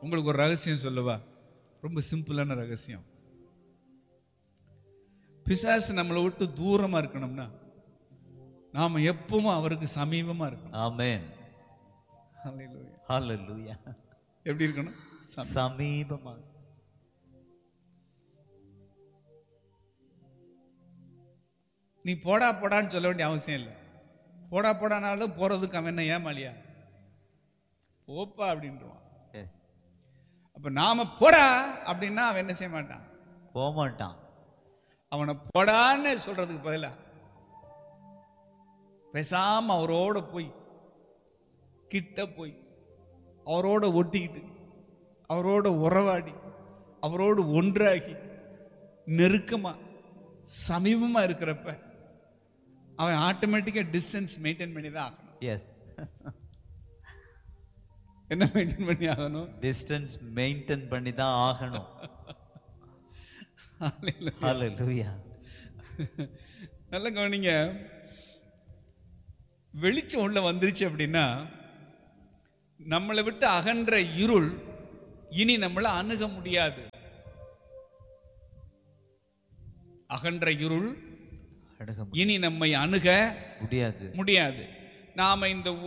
உங்களுக்கு ஒரு ரகசியம் சொல்லவா ரொம்ப சிம்பிளான ரகசியம் பிசாசு நம்மளை விட்டு தூரமா இருக்கணும்னா நாம எப்பவும் அவருக்கு சமீபமா இருக்கணும் ஆமென் Hallelujah. ஹalleluya எப்படி இருக்கணும் சமீ- சமீபமா நீ போடா போடான்னு சொல்ல வேண்டிய அவசியம் இல்லை போடா போடானாலும் போறதுக்கு அவன் என்ன ஏமாலியா போப்பா அப்படின்றான் எஸ் அப்ப நாம போடா அப்படின்னா அவன் என்ன செய்ய மாட்டான் போக மாட்டான் அவனை போடான்னு சொல்றதுக்கு பதிலா பேசாம அவரோட போய் கிட்ட போய் அவரோட ஒட்டிக்கிட்டு அவரோட உறவாடி அவரோடு ஒன்றாகி நெருக்கமா சமீபமா இருக்கிறப்ப அவன் ஆட்டோமேட்டிக்கா டிஸ்டன்ஸ் மெயின்டைன் பண்ணி தான் ஆகணும் எஸ் என்ன மெயின்டைன் பண்ணி ஆகணும் டிஸ்டன்ஸ் மெயின்டைன் பண்ணி தான் ஆகணும் Hallelujah. ஹalleluya நல்ல கவனிங்க வெளிச்சம் உள்ள வந்துருச்சு அப்படின்னா நம்மளை விட்டு அகன்ற இருள் இனி நம்மளை அணுக முடியாது அகன்ற இருள் அணுக இனி நம்மை அணுக முடியாது முடியாது நாம இந்த